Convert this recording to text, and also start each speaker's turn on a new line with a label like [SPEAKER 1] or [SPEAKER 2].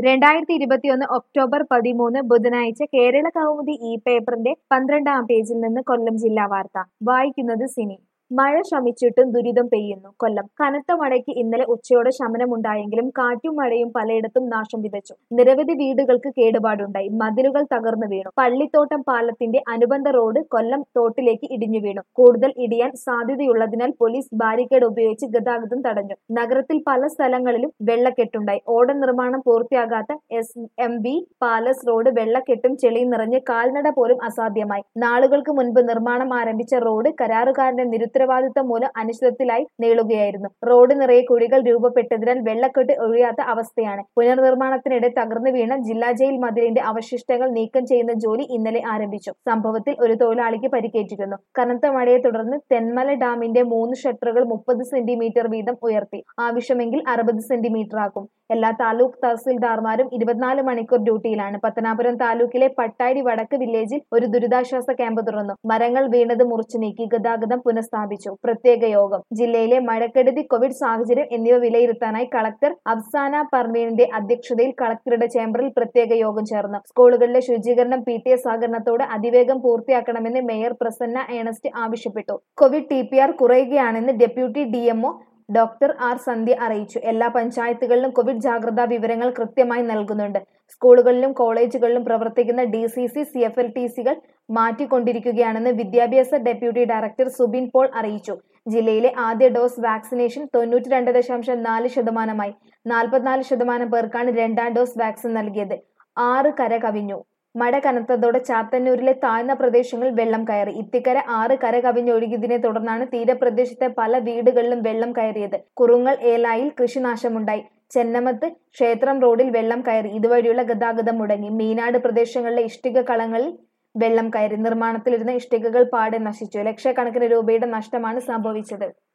[SPEAKER 1] രണ്ടായിരത്തി ഇരുപത്തിയൊന്ന് ഒക്ടോബർ പതിമൂന്ന് ബുധനാഴ്ച കേരള കൗമുദി ഈ പേപ്പറിന്റെ പന്ത്രണ്ടാം പേജിൽ നിന്ന് കൊല്ലം ജില്ലാ വാർത്ത വായിക്കുന്നത് സിനി മഴ ശമിച്ചിട്ടും ദുരിതം പെയ്യുന്നു കൊല്ലം കനത്ത മഴയ്ക്ക് ഇന്നലെ ഉച്ചയോടെ ശമനമുണ്ടായെങ്കിലും കാറ്റും മഴയും പലയിടത്തും നാശം വിതച്ചു നിരവധി വീടുകൾക്ക് കേടുപാടുണ്ടായി മതിലുകൾ തകർന്നു വീണു പള്ളിത്തോട്ടം പാലത്തിന്റെ അനുബന്ധ റോഡ് കൊല്ലം തോട്ടിലേക്ക് ഇടിഞ്ഞു വീണു കൂടുതൽ ഇടിയാൻ സാധ്യതയുള്ളതിനാൽ പോലീസ് ബാരിക്കേഡ് ഉപയോഗിച്ച് ഗതാഗതം തടഞ്ഞു നഗരത്തിൽ പല സ്ഥലങ്ങളിലും വെള്ളക്കെട്ടുണ്ടായി ഓട നിർമ്മാണം പൂർത്തിയാകാത്ത S M B palace road വെള്ളക്കെട്ടും ചെളിയും നിറഞ്ഞ് കാൽനട പോലും അസാധ്യമായി നാളുകൾക്ക് മുൻപ് നിർമ്മാണം ആരംഭിച്ച റോഡ് കരാറുകാരന്റെ നിരുത്തരവാദിത്തം മൂലം അനിശ്ചിതത്വത്തിലായി നീളുകയായിരുന്നു റോഡ് നിറയെ കുഴികൾ രൂപപ്പെട്ടതിനാൽ വെള്ളക്കെട്ട് ഒഴിയാത്ത അവസ്ഥയാണ് പുനർനിർമ്മാണത്തിനിടെ തകർന്നു വീണ ജില്ലാ ജയിൽ മതിലിന്റെ അവശിഷ്ടങ്ങൾ നീക്കം ചെയ്യുന്ന ജോലി ഇന്നലെ ആരംഭിച്ചു സംഭവത്തിൽ ഒരു തൊഴിലാളിക്ക് പരിക്കേറ്റിരുന്നു കനത്ത മഴയെ തുടർന്ന് തെന്മല ഡാമിന്റെ മൂന്ന് ഷട്ടറുകൾ മുപ്പത് സെന്റിമീറ്റർ വീതം ഉയർത്തി ആവശ്യമെങ്കിൽ അറുപത് സെന്റിമീറ്റർ ആക്കും എല്ലാ താലൂക്ക് തഹസിൽദാർമാരും ഇരുപത്തിനാല് മണിക്കൂർ ഡ്യൂട്ടിയിലാണ് പത്തനാപുരം താലൂക്കിലെ പട്ടാരി വടക്ക് വില്ലേജിൽ ഒരു ദുരിതാശ്വാസ ക്യാമ്പ് തുറന്നു മരങ്ങൾ വീണത് മുറിച്ചു നീക്കി ഗതാഗതം പുനഃസ്ഥാപിച്ചു പ്രത്യേക യോഗം ജില്ലയിലെ മഴക്കെടുതി കോവിഡ് സാഹചര്യം എന്നിവ വിലയിരുത്താനായി കളക്ടർ അഫ്സാന പർവീണിന്റെ അധ്യക്ഷതയിൽ കളക്ടറുടെ ചേംബറിൽ പ്രത്യേക യോഗം ചേർന്നു സ്കൂളുകളിലെ ശുചീകരണം പി ടി എ സഹകരണത്തോടെ അതിവേഗം പൂർത്തിയാക്കണമെന്ന് മേയർ പ്രസന്ന ഏണസ്റ്റ് ആവശ്യപ്പെട്ടു കോവിഡ് ടി പി ആർ കുറയുകയാണെന്ന് deputy D M O doctor R Sandhya അറിയിച്ചു എല്ലാ പഞ്ചായത്തുകളിലും കോവിഡ് ജാഗ്രതാ വിവരങ്ങൾ കൃത്യമായി നൽകുന്നുണ്ട് സ്കൂളുകളിലും കോളേജുകളിലും പ്രവർത്തിക്കുന്ന D C C C F L T സികൾ മാറ്റിക്കൊണ്ടിരിക്കുകയാണെന്ന് വിദ്യാഭ്യാസ ഡെപ്യൂട്ടി ഡയറക്ടർ സുബിൻ പോൾ അറിയിച്ചു ജില്ലയിലെ ആദ്യ ഡോസ് വാക്സിനേഷൻ തൊണ്ണൂറ്റി രണ്ട് ദശാംശം നാല് ശതമാനമായി നാൽപ്പത്തിനാല് ശതമാനം പേർക്കാണ് രണ്ടാം ഡോസ് വാക്സിൻ നൽകിയത് ആറ് കര കവിഞ്ഞു മഴ കനത്തതോടെ ചാത്തന്നൂരിലെ താഴ്ന്ന പ്രദേശങ്ങളിൽ വെള്ളം കയറി ഇത്തിക്കര ആറ് കര കവിഞ്ഞൊഴുകിയതിനെ തുടർന്നാണ് തീരപ്രദേശത്തെ പല വീടുകളിലും വെള്ളം കയറിയത് കുറുങ്ങൽ ഏലായിൽ കൃഷിനാശമുണ്ടായി ചെന്നമത്ത് ക്ഷേത്രം റോഡിൽ വെള്ളം കയറി ഇതുവഴിയുള്ള ഗതാഗതം മുടങ്ങി മീനാട് പ്രദേശങ്ങളിലെ ഇഷ്ടിക കളങ്ങളിൽ വെള്ളം കയറി നിർമ്മാണത്തിലിരുന്ന ഇഷ്ടികകൾ പാടെ നശിച്ചു ലക്ഷക്കണക്കിന് രൂപയുടെ നഷ്ടമാണ് സംഭവിച്ചത്